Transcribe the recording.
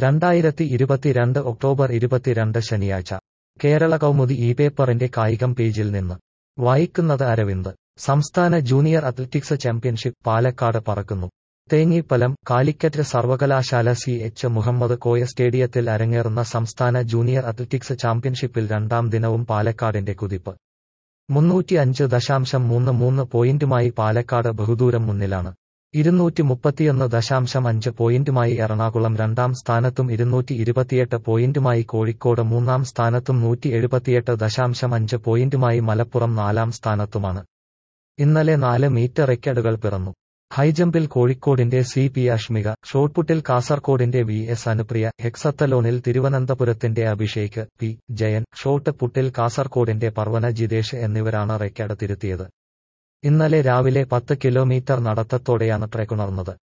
രണ്ടായിരത്തി ഇരുപത്തിരണ്ട് ഒക്ടോബർ ഇരുപത്തിരണ്ട് ശനിയാഴ്ച കേരള കൗമുദി ഈ പേപ്പറിന്റെ കായികം പേജിൽ നിന്ന് വായിക്കുന്നത് അരവിന്ദ് സംസ്ഥാന ജൂനിയർ അത്ലറ്റിക്സ് ചാമ്പ്യൻഷിപ്പ് പാലക്കാട് പറക്കുന്നു തേഞ്ഞിപ്പലം കാലിക്കറ്റ് സർവകലാശാല സി എച്ച് മുഹമ്മദ് കോയ സ്റ്റേഡിയത്തിൽ അരങ്ങേറുന്ന സംസ്ഥാന ജൂനിയർ അത്ലറ്റിക്സ് ചാമ്പ്യൻഷിപ്പിൽ രണ്ടാം ദിനവും പാലക്കാടിന്റെ കുതിപ്പ് മുന്നൂറ്റി അഞ്ച് ദശാംശം മൂന്ന് മൂന്ന് പോയിന്റുമായി പാലക്കാട് ബഹുദൂരം മുന്നിലാണ് ഇരുന്നൂറ്റി മുപ്പത്തിയൊന്ന് ദശാംശം അഞ്ച് പോയിന്റുമായി എറണാകുളം രണ്ടാം സ്ഥാനത്തും ഇരുന്നൂറ്റി ഇരുപത്തിയെട്ട് പോയിന്റുമായി കോഴിക്കോട് മൂന്നാം സ്ഥാനത്തും നൂറ്റി എഴുപത്തിയെട്ട് ദശാംശം അഞ്ച് പോയിന്റുമായി മലപ്പുറം നാലാം സ്ഥാനത്തുമാണ് ഇന്നലെ നാല് മീറ്റർ റെക്കോർഡുകൾ പിറന്നു ഹൈജമ്പിൽ കോഴിക്കോടിന്റെ സി പി അഷ്മിക ഷോട്ട്പുട്ടിൽ കാസർകോടിന്റെ വി എസ് അനുപ്രിയ ഹെക്സത്തലോണിൽ തിരുവനന്തപുരത്തിന്റെ അഭിഷേക് പി ജയൻ ഷോട്ട് പുട്ടിൽ കാസർകോടിന്റെ പർവന ജിതേഷ് എന്നിവരാണ് റെക്കോർഡ് തിരുത്തിയത് ഇന്നലെ രാവിലെ പത്ത് കിലോമീറ്റർ നടത്തത്തോടെയാണ് ട്രെക്കുണർന്നത്